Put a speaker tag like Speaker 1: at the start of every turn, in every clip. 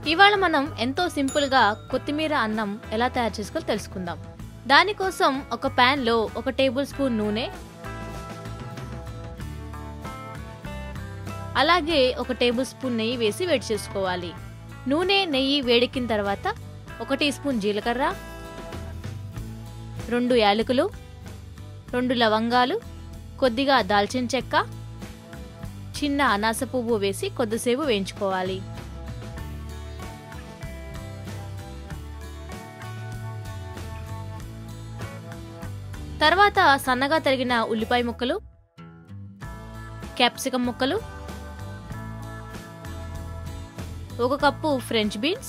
Speaker 1: ఇవాళ మనం ఎంతో సింపుల్గా కొత్తిమీర అన్నం ఎలా తయారు చేసుకోవాలో తెలుసుకుందాం దానికోసం ఒక ప్యాన్లో ఒక టేబుల్ స్పూన్ నూనె అలాగే ఒక టేబుల్ స్పూన్ నెయ్యి వేసి వేడి చేసుకోవాలి నూనె నెయ్యి వేడెక్కిన తర్వాత ఒక టీ స్పూన్ జీలకర్ర రెండు యాలకులు రెండు లవంగాలు కొద్దిగా దాల్చిన చెక్క చిన్న అనాస పువ్వు వేసి కొద్దిసేపు వేయించుకోవాలి తర్వాత సన్నగా తరిగిన ఉల్లిపాయ ముక్కలు క్యాప్సికం ముక్కలు ఒక కప్పు ఫ్రెంచ్ బీన్స్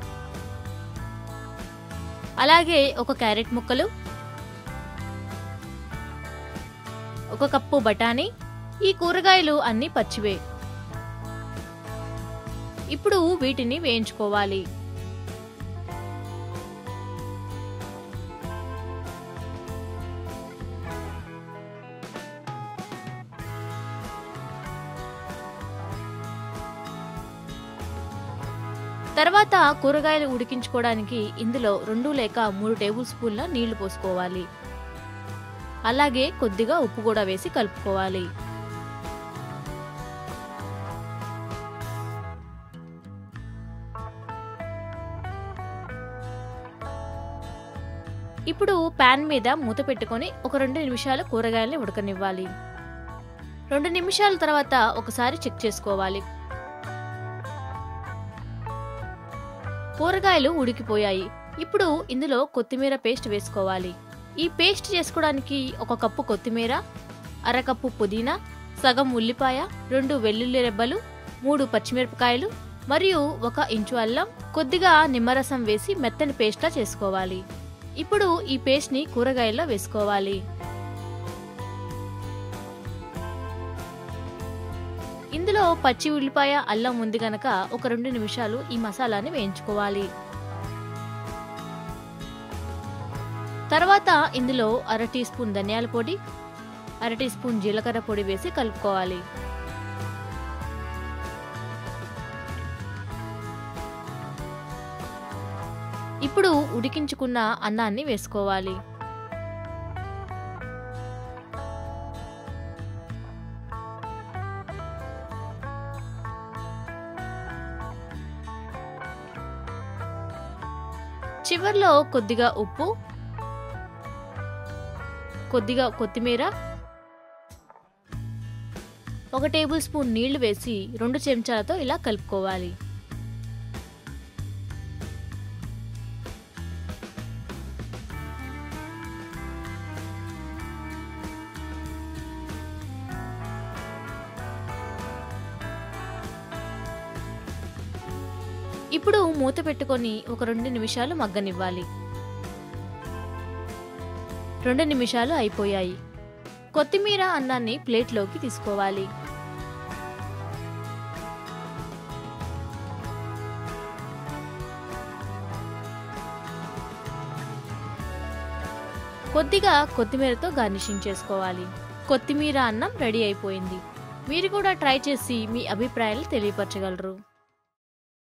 Speaker 1: అలాగే ఒక క్యారెట్ ముక్కలు ఒక కప్పు బఠానీ ఈ కూరగాయలు అన్ని పచ్చివే ఇప్పుడు వీటిని వేయించుకోవాలి తర్వాత కూరగాయలు ఉడికించుకోవడానికి ఇందులో రెండు లేక మూడు టేబుల్ స్పూన్ల నీళ్లు పోసుకోవాలి అలాగే కొద్దిగా ఉప్పు కూడా వేసి కలుపుకోవాలి ఇప్పుడు పాన్ మీద మూత పెట్టుకొని ఒక రెండు నిమిషాలు కూరగాయల్ని ఉడకనివ్వాలి రెండు నిమిషాల తర్వాత ఒకసారి చెక్ చేసుకోవాలి కూరగాయలు ఉడికిపోయాయి ఇప్పుడు ఇందులో కొత్తిమీర పేస్ట్ వేసుకోవాలి ఈ పేస్ట్ చేసుకోవడానికి ఒక కప్పు కొత్తిమీర అరకప్పు పుదీనా సగం ఉల్లిపాయ రెండు వెల్లుల్లి రెబ్బలు మూడు పచ్చిమిరపకాయలు మరియు ఒక ఇంచు అల్లం కొద్దిగా నిమ్మరసం వేసి మెత్తని పేస్ట్లా చేసుకోవాలి ఇప్పుడు ఈ పేస్ట్ని కూరగాయల్లో వేసుకోవాలి ఇందులో పచ్చి ఉల్లిపాయ అల్లం ఉంది గనక ఒక రెండు నిమిషాలు ఈ మసాలాని వేయించుకోవాలి తర్వాత ఇందులో అర టీ స్పూన్ ధనియాల పొడి అర టీ స్పూన్ జీలకర్ర పొడి వేసి కలుపుకోవాలి ఇప్పుడు ఉడికించుకున్న అన్నాన్ని వేసుకోవాలి చివర్లో కొద్దిగా ఉప్పు కొద్దిగా కొత్తిమీర ఒక టేబుల్ స్పూన్ నీళ్లు వేసి రెండు చెంచాలతో ఇలా కలుపుకోవాలి ఇప్పుడు మూత పెట్టుకొని ఒక రెండు నిమిషాలు మగ్గనివ్వాలి రెండు నిమిషాలు అయిపోయాయి కొత్తిమీర అన్నాన్ని ప్లేట్లోకి తీసుకోవాలి కొద్దిగా కొత్తిమీరతో గార్నిషింగ్ చేసుకోవాలి కొత్తిమీర అన్నం రెడీ అయిపోయింది మీరు కూడా ట్రై చేసి మీ అభిప్రాయాలు తెలియపరచగలరు